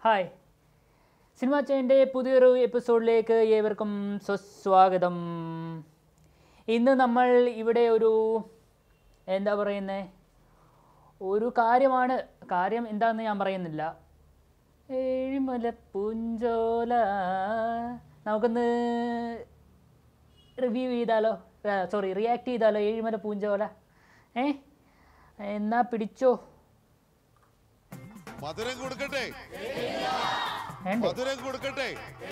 Hi cinema ചേൻ്റെ പുതിയൊരു എപ്പിസോഡിലേക്ക് ഏവർക്കും സുസ്വാഗതം ഇന്ന് നമ്മൾ ഇവിടെ ഒരു എന്താ പറയുന്നത് ഒരു കാര്യമാണ് കാര്യം എന്താണെന്ന് ഞാൻ പറയുന്നില്ല ഏഴിമല പൂഞ്ചോല നമുക്കൊന്ന് റിവ്യൂ ചെയ്താലോ സോറി റിയാക്ട് ചെയ്താലോ ഏഴിമല പൂഞ്ചോല ഏ എന്നാ പിടിച്ചോ മധുരം കൊടുക്കട്ടെ വേണ്ടേ മധുരം കൊടുക്കട്ടെ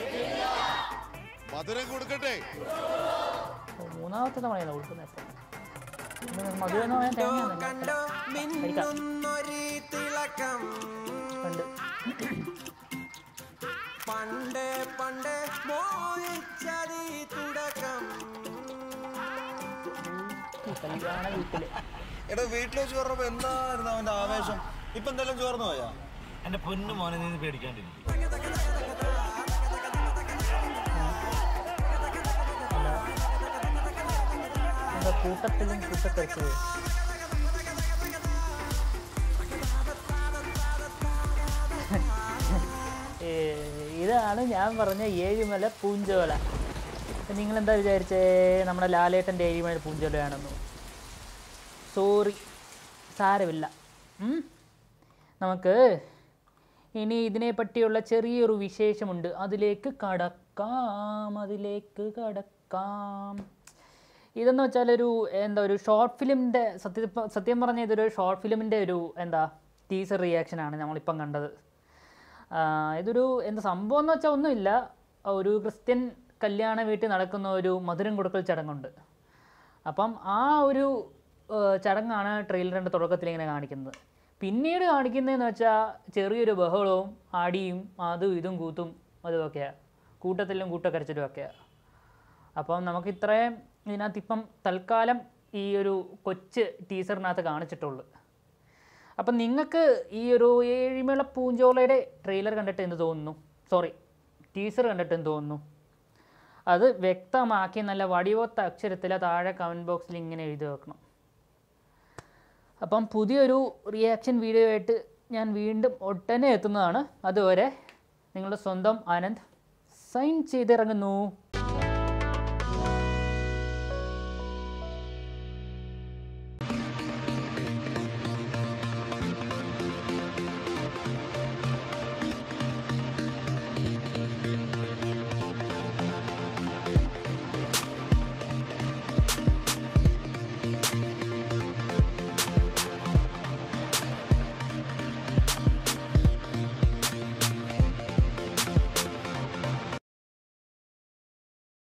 മധുരം കൊടുക്കട്ടെ ഓ, മൂന്നാമത്തെ തവണയാണ് കൊടുക്കുന്നത് ഇപ്പം മധുരം എന്ന് പറയാൻ തേങ്ങയൊന്നുമില്ല. കണ്ടോ കഴിക്കാം മിന്നുന്നൊരു തിളക്കം ഉണ്ട് പണ്ട് പണ്ട് മോഹിച്ചതി തുടക്കം ഈ കല്യാണ വീട്ടില് എടാ വീട്ടിൽ വെച്ച് പറഞ്ഞപ്പോ എന്തായിരുന്നു അവന്റെ ആവേശം ഇപ്പൊ എന്തെല്ലാം ചോർന്നു പോയാ എന്റെ പൊന്നു മോനെ നീ പേടിക്കാണ്ടിരിക്കും എന്താ കൂട്ടത്തിലും കൂട്ടത്തെച്ച് ഇതാണ് ഞാൻ പറഞ്ഞ ഏഴുമല പൂഞ്ചോല നിങ്ങൾ എന്താ വിചാരിച്ചേ നമ്മുടെ ലാലേട്ടൻ്റെ ഏഴുമല പൂഞ്ചോലയാണെന്നോ സോറി സാരമില്ല ഉം? നമുക്ക് ഇനി ഇതിനെ പറ്റിയുള്ള ചെറിയൊരു വിശേഷമുണ്ട് അതിലേക്ക് കടക്കാം അതിലേക്ക് കടക്കാം ഇതെന്ന് വെച്ചാൽ ഒരു എന്താ ഒരു ഷോർട്ട് ഫിലിമിൻ്റെ സത്യ സത്യം പറഞ്ഞ ഇതൊരു ഷോർട്ട് ഫിലിമിൻ്റെ ഒരു എന്താ ടീസർ റിയാക്ഷനാണ് നമ്മളിപ്പം കണ്ടത് ആ, ഇതൊരു എന്താ സംഭവം എന്ന് വെച്ചാൽ ഒന്നുമില്ല ഒരു ക്രിസ്ത്യൻ കല്യാണ വീട്ടിൽ നടക്കുന്ന ഒരു മധുരം കൊടുക്കൽ ചടങ്ങുണ്ട് അപ്പം ആ ഒരു ആ, ചടങ്ങാണ് ട്രെയിലറിൻ്റെ തുടക്കത്തിൽ ഇങ്ങനെ കാണിക്കുന്നത് പിന്നീട് കാണിക്കുന്നതെന്ന് വെച്ചാൽ ചെറിയൊരു ബഹളവും ആടിയും അതും ഇതും കൂത്തും അതുമൊക്കെയാണ് കൂട്ടത്തിലും കൂട്ടക്കരച്ചിലും ഒക്കെയാണ് അപ്പം നമുക്ക് ഇത്രയും ഇതിനകത്ത് ഇപ്പം തൽക്കാലം ഈ ഒരു കൊച്ച് ടീസറിനകത്ത് കാണിച്ചിട്ടുള്ളൂ അപ്പം നിങ്ങൾക്ക് ഈ ഒരു ഏഴിമേള പൂഞ്ചോളയുടെ ട്രെയിലർ കണ്ടിട്ട് എന്ത് തോന്നുന്നു സോറി ടീസർ കണ്ടിട്ട് എന്ത് തോന്നുന്നു അത് വ്യക്തമാക്കി നല്ല വടിവൊത്ത അക്ഷരത്തിൽ താഴെ കമൻറ്റ് ബോക്സിൽ ഇങ്ങനെ എഴുതി വെക്കണം അപ്പം പുതിയൊരു റിയാക്ഷൻ വീഡിയോ ആയിട്ട് ഞാൻ വീണ്ടും ഒട്ടനെ എത്തുന്നതാണ് അതുവരെ നിങ്ങളുടെ സ്വന്തം ആനന്ദ് സൈൻ ചെയ്തിറങ്ങുന്നു